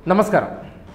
നമസ്കാരം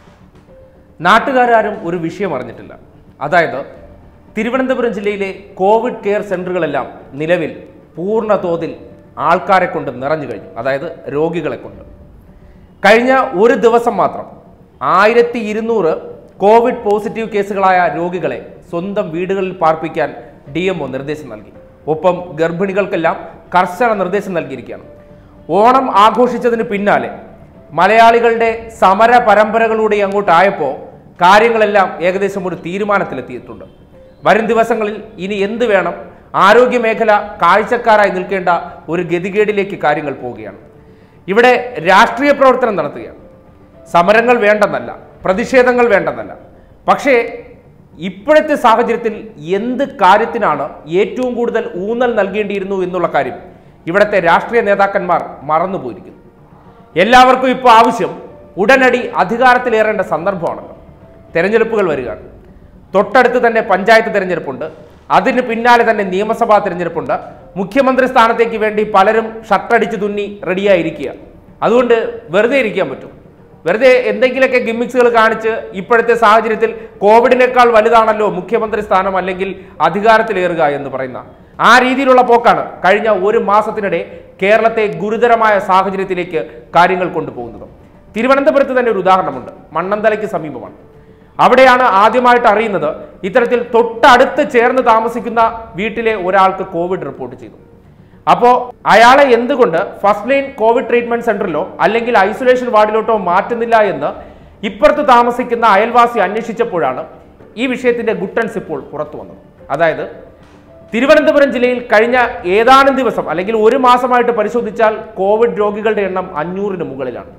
നാട്ടുകാരും ഒരു വിഷയം അറിഞ്ഞിട്ടില്ല അതായത് തിരുവനന്തപുരം ജില്ലയിലെ കോവിഡ് കെയർ സെന്ററുകളെല്ലാം നിലവിൽ പൂർണ്ണ തോതിൽ ആൾക്കാരെ കൊണ്ട് നിറഞ്ഞു കഴിഞ്ഞു അതായത് രോഗികളെ കൊണ്ട് കഴിഞ്ഞ ഒരു ദിവസം മാത്രം ആയിരത്തി ഇരുന്നൂറ് കോവിഡ് പോസിറ്റീവ് കേസുകളായ രോഗികളെ സ്വന്തം വീടുകളിൽ പാർപ്പിക്കാൻ ഡി എം നിർദ്ദേശം നൽകി ഒപ്പം ഗർഭിണികൾക്കെല്ലാം കർശന നിർദ്ദേശം നൽകിയിരിക്കുകയാണ് ഓണം ആഘോഷിച്ചതിന് പിന്നാലെ മലയാളികളുടെ സമര പരമ്പരകളുടെ അങ്ങോട്ടായപ്പോൾ കാര്യങ്ങളെല്ലാം ഏകദേശം ഒരു തീരുമാനത്തിലെത്തിയിട്ടുണ്ട് വരും ദിവസങ്ങളിൽ ഇനി എന്ത് വേണം ആരോഗ്യ മേഖല കാഴ്ചക്കാരായി നിൽക്കേണ്ട ഒരു ഗതികേടിലേക്ക് കാര്യങ്ങൾ പോവുകയാണ് ഇവിടെ രാഷ്ട്രീയ പ്രവർത്തനം നടത്തുകയാണ് സമരങ്ങൾ വേണ്ടെന്നല്ല പ്രതിഷേധങ്ങൾ വേണ്ടെന്നല്ല പക്ഷേ ഇപ്പോഴത്തെ സാഹചര്യത്തിൽ എന്ത് കാര്യത്തിനാണ് ഏറ്റവും കൂടുതൽ ഊന്നൽ നൽകേണ്ടിയിരുന്നു എന്നുള്ള കാര്യം ഇവിടുത്തെ രാഷ്ട്രീയ നേതാക്കന്മാർ മറന്നുപോയിരിക്കുന്നു എല്ലാവർക്കും ഇപ്പോൾ ആവശ്യം ഉടനടി അധികാരത്തിലേറേണ്ട സന്ദർഭമാണല്ലോ തെരഞ്ഞെടുപ്പുകൾ വരികയാണ് തൊട്ടടുത്ത് തന്നെ പഞ്ചായത്ത് തെരഞ്ഞെടുപ്പുണ്ട് അതിന് പിന്നാലെ തന്നെ നിയമസഭാ തെരഞ്ഞെടുപ്പുണ്ട് മുഖ്യമന്ത്രി സ്ഥാനത്തേക്ക് വേണ്ടി പലരും ഷർട്ടടിച്ച് തുന്നി റെഡിയായിരിക്കുക അതുകൊണ്ട് വെറുതെ ഇരിക്കാൻ പറ്റും വെറുതെ എന്തെങ്കിലുമൊക്കെ ഗിമ്മിക്സുകൾ കാണിച്ച് ഇപ്പോഴത്തെ സാഹചര്യത്തിൽ കോവിഡിനേക്കാൾ വലുതാണല്ലോ മുഖ്യമന്ത്രി സ്ഥാനം അല്ലെങ്കിൽ അധികാരത്തിലേറുക എന്ന് പറയുന്ന ആ രീതിയിലുള്ള പോക്കാണ് കഴിഞ്ഞ ഒരു മാസത്തിനിടെ കേരളത്തെ ഗുരുതരമായ സാഹചര്യത്തിലേക്ക് കാര്യങ്ങൾ കൊണ്ടുപോകുന്നത് തിരുവനന്തപുരത്ത് തന്നെ ഒരു ഉദാഹരണമുണ്ട് മണ്ണന്തലയ്ക്ക് സമീപമാണ് അവിടെയാണ് ആദ്യമായിട്ട് അറിയുന്നത് ഇത്തരത്തിൽ തൊട്ടടുത്ത് ചേർന്ന് താമസിക്കുന്ന വീട്ടിലെ ഒരാൾക്ക് കോവിഡ് റിപ്പോർട്ട് ചെയ്തു അപ്പോൾ അയാളെ എന്തുകൊണ്ട് ഫസ്റ്റ് ലൈൻ കോവിഡ് ട്രീറ്റ്മെന്റ് സെന്ററിലോ അല്ലെങ്കിൽ ഐസൊലേഷൻ വാർഡിലോട്ടോ മാറ്റുന്നില്ല എന്ന് ഇപ്പുറത്ത് താമസിക്കുന്ന അയൽവാസി അന്വേഷിച്ചപ്പോഴാണ് ഈ വിഷയത്തിന്റെ ഗുട്ടൻസ് ഇപ്പോൾ പുറത്തു വന്നത് അതായത് തിരുവനന്തപുരം ജില്ലയിൽ കഴിഞ്ഞ ഏതാനും ദിവസം അല്ലെങ്കിൽ ഒരു മാസമായിട്ട് പരിശോധിച്ചാൽ കോവിഡ് രോഗികളുടെ എണ്ണം അഞ്ഞൂറിന് മുകളിലാണ്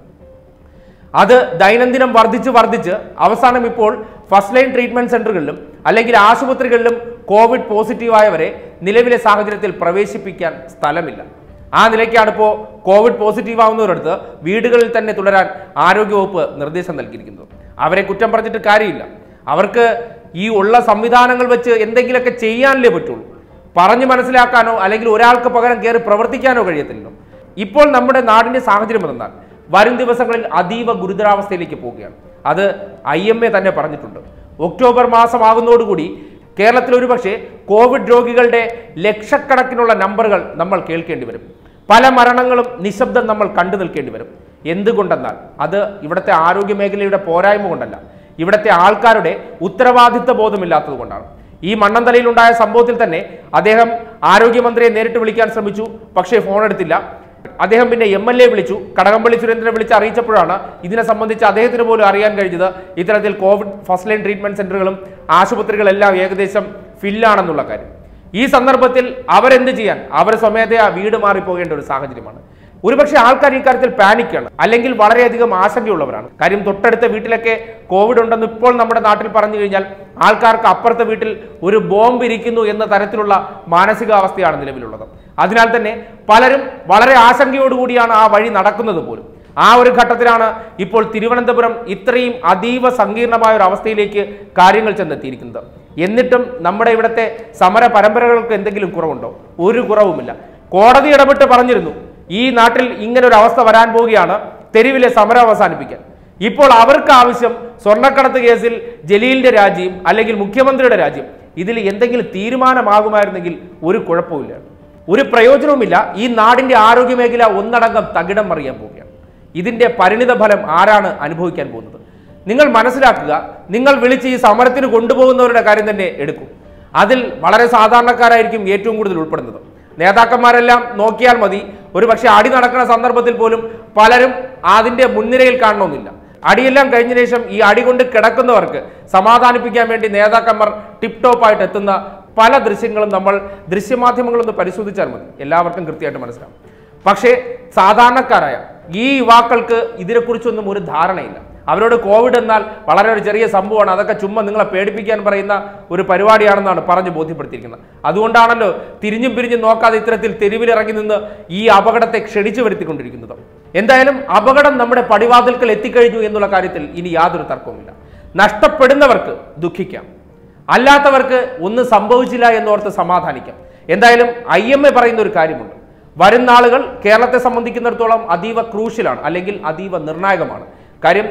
അത് ദൈനംദിനം വർദ്ധിച്ച് വർദ്ധിച്ച് അവസാനം ഇപ്പോൾ ഫസ്റ്റ് ലൈൻ ട്രീറ്റ്മെന്റ് സെന്ററുകളിലും അല്ലെങ്കിൽ ആശുപത്രികളിലും കോവിഡ് പോസിറ്റീവായവരെ നിലവിലെ സാഹചര്യത്തിൽ പ്രവേശിപ്പിക്കാൻ സ്ഥലമില്ല ആ നിലയ്ക്കാണ് ഇപ്പോൾ കോവിഡ് പോസിറ്റീവ് ആവുന്നവരടുത്ത് വീടുകളിൽ തന്നെ തുടരാൻ ആരോഗ്യവകുപ്പ് നിർദ്ദേശം നൽകിയിരിക്കുന്നത് അവരെ കുറ്റം പറഞ്ഞിട്ട് കാര്യമില്ല അവർക്ക് ഈ ഉള്ള സംവിധാനങ്ങൾ വെച്ച് എന്തെങ്കിലുമൊക്കെ ചെയ്യാനല്ലേ പറ്റുള്ളൂ പറഞ്ഞു മനസ്സിലാക്കാനോ അല്ലെങ്കിൽ ഒരാൾക്ക് പകരം കയറി പ്രവർത്തിക്കാനോ കഴിയത്തില്ലല്ലോ ഇപ്പോൾ നമ്മുടെ നാടിന്റെ സാഹചര്യം എന്നാൽ വരും ദിവസങ്ങളിൽ അതീവ ഗുരുതരാവസ്ഥയിലേക്ക് പോവുകയാണ് അത് ഐ എം എ തന്നെ പറഞ്ഞിട്ടുണ്ട് ഒക്ടോബർ മാസമാകുന്നതോടുകൂടി കേരളത്തിൽ ഒരുപക്ഷെ കോവിഡ് രോഗികളുടെ ലക്ഷക്കണക്കിനുള്ള നമ്പറുകൾ നമ്മൾ കേൾക്കേണ്ടി വരും പല മരണങ്ങളും നിശബ്ദം നമ്മൾ കണ്ടു നിൽക്കേണ്ടി വരും എന്തുകൊണ്ടെന്നാൽ അത് ഇവിടുത്തെ ആരോഗ്യ മേഖലയുടെ പോരായ്മ കൊണ്ടല്ല ഇവിടുത്തെ ആൾക്കാരുടെ ഉത്തരവാദിത്ത ബോധമില്ലാത്തത് കൊണ്ടാണ് ഈ മണ്ണന്തലയിൽ ഉണ്ടായ സംഭവത്തിൽ തന്നെ അദ്ദേഹം ആരോഗ്യമന്ത്രിയെ നേരിട്ട് വിളിക്കാൻ ശ്രമിച്ചു പക്ഷേ ഫോൺ എടുത്തില്ല അദ്ദേഹം പിന്നെ എം എൽ എ വിളിച്ചു കടകംപള്ളി സുരേന്ദ്രനെ വിളിച്ച് അറിയിച്ചപ്പോഴാണ് ഇതിനെ സംബന്ധിച്ച് അദ്ദേഹത്തിന് പോലും അറിയാൻ കഴിഞ്ഞത് ഇത്തരത്തിൽ കോവിഡ് ഫസ്റ്റ് ലൈൻ ട്രീറ്റ്മെന്റ് സെന്ററുകളും ആശുപത്രികളെല്ലാം ഏകദേശം ഫില്ലാണെന്നുള്ള കാര്യം ഈ സന്ദർഭത്തിൽ അവരെന്ത് ചെയ്യാൻ അവർ സ്വമേധയാ വീട് മാറിപ്പോകേണ്ട ഒരു സാഹചര്യമാണ് ഒരുപക്ഷെ ആൾക്കാർ ഈ കാര്യത്തിൽ പാനിക്കാണ് അല്ലെങ്കിൽ വളരെയധികം ആശങ്കയുള്ളവരാണ് കാര്യം തൊട്ടടുത്ത വീട്ടിലൊക്കെ കോവിഡ് ഉണ്ടെന്ന് ഇപ്പോൾ നമ്മുടെ നാട്ടിൽ പറഞ്ഞു കഴിഞ്ഞാൽ ആൾക്കാർക്ക് അപ്പുറത്തെ വീട്ടിൽ ഒരു ബോംബ് ഇരിക്കുന്നു എന്ന തരത്തിലുള്ള മാനസികാവസ്ഥയാണ് നിലവിലുള്ളത് അതിനാൽ തന്നെ പലരും വളരെ ആശങ്കയോടുകൂടിയാണ് ആ വഴി നടക്കുന്നത് പോലും ആ ഒരു ഘട്ടത്തിലാണ് ഇപ്പോൾ തിരുവനന്തപുരം ഇത്രയും അതീവ സങ്കീർണമായ ഒരു അവസ്ഥയിലേക്ക് കാര്യങ്ങൾ ചെന്നെത്തിയിരിക്കുന്നത് എന്നിട്ടും നമ്മുടെ ഇവിടുത്തെ സമര പരമ്പരകൾക്ക് എന്തെങ്കിലും കുറവുണ്ടോ ഒരു കുറവുമില്ല കോടതി ഇടപെട്ട് പറഞ്ഞിരുന്നു ഈ നാട്ടിൽ ഇങ്ങനെ ഒരു അവസ്ഥ വരാൻ പോവുകയാണ് തെരുവിലെ സമരം അവസാനിപ്പിക്കാൻ ഇപ്പോൾ അവർക്ക് ആവശ്യം സ്വർണ്ണക്കടത്ത് കേസിൽ ജലീലിന്റെ രാജ്യം അല്ലെങ്കിൽ മുഖ്യമന്ത്രിയുടെ രാജ്യം ഇതിൽ എന്തെങ്കിലും തീരുമാനമാകുമായിരുന്നെങ്കിൽ ഒരു കുഴപ്പമില്ല ഒരു പ്രയോജനവുമില്ല ഈ നാടിന്റെ ആരോഗ്യ മേഖല ഒന്നടങ്കം തകിടം മറിയാൻ പോവുകയാണ് ഇതിന്റെ പരിണിത ഫലം ആരാണ് അനുഭവിക്കാൻ പോകുന്നത് നിങ്ങൾ മനസ്സിലാക്കുക നിങ്ങൾ വിളിച്ച് ഈ സമരത്തിന് കൊണ്ടുപോകുന്നവരുടെ കാര്യം തന്നെ എടുക്കും അതിൽ വളരെ സാധാരണക്കാരായിരിക്കും ഏറ്റവും കൂടുതൽ ഉൾപ്പെടുന്നത് നേതാക്കന്മാരെല്ലാം നോക്കിയാൽ മതി ഒരു പക്ഷേ അടി നടക്കുന്ന സന്ദർഭത്തിൽ പോലും പലരും അതിന്റെ മുൻനിരയിൽ കാണണമെന്നില്ല അടിയെല്ലാം കഴിഞ്ഞ ശേഷം ഈ അടി കൊണ്ട് കിടക്കുന്നവർക്ക് സമാധാനിപ്പിക്കാൻ വേണ്ടി നേതാക്കന്മാർ ടിപ് ടോപ്പ് ആയിട്ട് എത്തുന്ന പല ദൃശ്യങ്ങളും നമ്മൾ ദൃശ്യമാധ്യമങ്ങളൊന്ന് പരിശോധിച്ചാൽ മതി എല്ലാവർക്കും കൃത്യമായിട്ട് മനസ്സിലാവും പക്ഷേ സാധാരണക്കാരായ ഈ യുവാക്കൾക്ക് ഇതിനെക്കുറിച്ചൊന്നും ഒരു ധാരണയില്ല അവരോട് കോവിഡ് എന്നാൽ വളരെ ഒരു ചെറിയ സംഭവമാണ് അതൊക്കെ ചുമ്മാ നിങ്ങളെ പേടിപ്പിക്കാൻ പറയുന്ന ഒരു പരിപാടിയാണെന്നാണ് പറഞ്ഞു ബോധ്യപ്പെടുത്തിയിരിക്കുന്നത് അതുകൊണ്ടാണല്ലോ തിരിഞ്ഞും പിരിഞ്ഞും നോക്കാതെ ഇത്തരത്തിൽ തെരുവിലിറങ്ങി നിന്ന് ഈ അപകടത്തെ ക്ഷണിച്ചു വരുത്തിക്കൊണ്ടിരിക്കുന്നത് എന്തായാലും അപകടം നമ്മുടെ പടിവാതിൽക്കൽ എത്തിക്കഴിഞ്ഞു എന്നുള്ള കാര്യത്തിൽ ഇനി യാതൊരു തർക്കവുമില്ല നഷ്ടപ്പെടുന്നവർക്ക് ദുഃഖിക്കാം അല്ലാത്തവർക്ക് ഒന്നും സംഭവിച്ചില്ല എന്നോർത്ത് സമാധാനിക്കാം എന്തായാലും ഐ എം എ പറയുന്ന ഒരു കാര്യമുണ്ട് വരും നാളുകൾ കേരളത്തെ സംബന്ധിക്കുന്നിടത്തോളം അതീവ ക്രൂഷ്യലാണ് അല്ലെങ്കിൽ അതീവ നിർണായകമാണ് കാര്യം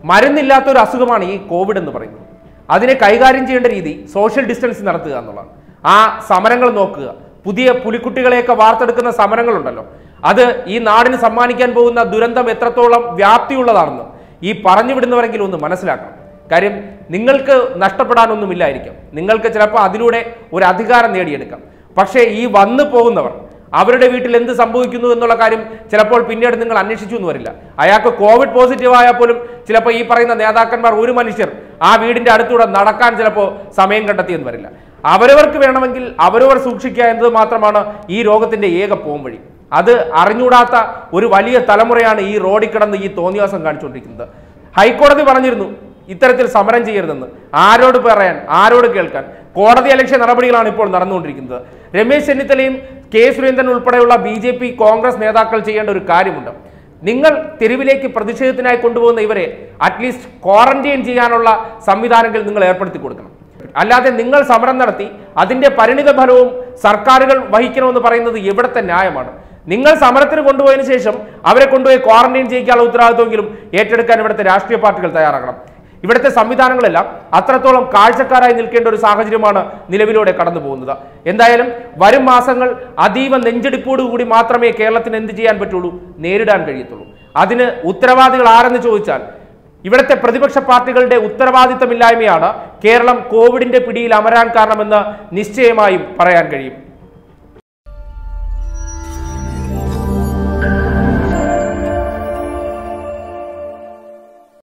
മരുന്നില്ലാത്ത ഒരു അസുഖമാണ് ഈ കോവിഡ് എന്ന് പറയുന്നത് അതിനെ കൈകാര്യം ചെയ്യേണ്ട രീതി സോഷ്യൽ ഡിസ്റ്റൻസ് നടത്തുക എന്നുള്ളതാണ് ആ സമരങ്ങൾ നോക്കുക പുതിയ പുലിക്കുട്ടികളെയൊക്കെ വാർത്തെടുക്കുന്ന സമരങ്ങളുണ്ടല്ലോ അത് ഈ നാടിന് സമ്മാനിക്കാൻ പോകുന്ന ദുരന്തം എത്രത്തോളം വ്യാപ്തിയുള്ളതാണെന്ന് ഈ പറഞ്ഞു വിടുന്നവരെങ്കിലും ഒന്ന് മനസ്സിലാക്കണം കാര്യം നിങ്ങൾക്ക് നഷ്ടപ്പെടാനൊന്നുമില്ലായിരിക്കും നിങ്ങൾക്ക് ചിലപ്പോൾ അതിലൂടെ ഒരു അധികാരം നേടിയെടുക്കാം പക്ഷേ ഈ വന്നു പോകുന്നവർ അവരുടെ വീട്ടിൽ എന്ത് സംഭവിക്കുന്നു എന്നുള്ള കാര്യം ചിലപ്പോൾ പിന്നീട് നിങ്ങൾ അന്വേഷിച്ചു എന്ന് വരില്ല അയാൾക്ക് കോവിഡ് പോസിറ്റീവ് ആയാൽ പോലും ചിലപ്പോൾ ഈ പറയുന്ന നേതാക്കന്മാർ ഒരു മനുഷ്യർ ആ വീടിന്റെ അടുത്തൂടെ നടക്കാൻ ചിലപ്പോൾ സമയം കണ്ടെത്തിയെന്ന് വരില്ല അവരവർക്ക് വേണമെങ്കിൽ അവരവർ സൂക്ഷിക്കുക എന്നത് മാത്രമാണ് ഈ രോഗത്തിന്റെ ഏക പോംവഴി അത് അറിഞ്ഞൂടാത്ത ഒരു വലിയ തലമുറയാണ് ഈ റോഡിൽ കിടന്ന് ഈ തോന്നിയാസം കാണിച്ചുകൊണ്ടിരിക്കുന്നത് ഹൈക്കോടതി പറഞ്ഞിരുന്നു ഇത്തരത്തിൽ സമരം ചെയ്യരുതെന്ന് ആരോട് പറയാൻ ആരോട് കേൾക്കാൻ കോടതി അലക്ഷ്യ നടപടികളാണ് ഇപ്പോൾ നടന്നുകൊണ്ടിരിക്കുന്നത് രമേശ് ചെന്നിത്തലയും കെ സുരേന്ദ്രൻ ഉൾപ്പെടെയുള്ള ബി ജെ പി കോൺഗ്രസ് നേതാക്കൾ ചെയ്യേണ്ട ഒരു കാര്യമുണ്ട് നിങ്ങൾ തെരുവിലേക്ക് പ്രതിഷേധത്തിനായി കൊണ്ടുപോകുന്ന ഇവരെ അറ്റ്ലീസ്റ്റ് ക്വാറന്റൈൻ ചെയ്യാനുള്ള സംവിധാനങ്ങൾ നിങ്ങൾ ഏർപ്പെടുത്തി കൊടുക്കണം അല്ലാതെ നിങ്ങൾ സമരം നടത്തി അതിന്റെ പരിണിത ഫലവും സർക്കാരുകൾ വഹിക്കണമെന്ന് പറയുന്നത് എവിടത്തെ ന്യായമാണ് നിങ്ങൾ സമരത്തിന് കൊണ്ടുപോയതിനു ശേഷം അവരെ കൊണ്ടുപോയി ക്വാറന്റൈൻ ചെയ്യിക്കാനുള്ള ഉത്തരവാദിത്വമെങ്കിലും ഏറ്റെടുക്കാൻ ഇവിടുത്തെ രാഷ്ട്രീയ പാർട്ടികൾ തയ്യാറാകണം ഇവിടുത്തെ സംവിധാനങ്ങളെല്ലാം അത്രത്തോളം കാഴ്ചക്കാരായി നിൽക്കേണ്ട ഒരു സാഹചര്യമാണ് നിലവിലൂടെ കടന്നു പോകുന്നത് എന്തായാലും വരും മാസങ്ങൾ അതീവ നെഞ്ചെടുപ്പോടുകൂടി മാത്രമേ കേരളത്തിന് എന്ത് ചെയ്യാൻ പറ്റുള്ളൂ നേരിടാൻ കഴിയത്തുള്ളൂ അതിന് ഉത്തരവാദികൾ ആരെന്ന് ചോദിച്ചാൽ ഇവിടുത്തെ പ്രതിപക്ഷ പാർട്ടികളുടെ ഉത്തരവാദിത്തമില്ലായ്മയാണ് കേരളം കോവിഡിന്റെ പിടിയിൽ അമരാൻ കാരണമെന്ന് നിശ്ചയമായും പറയാൻ കഴിയും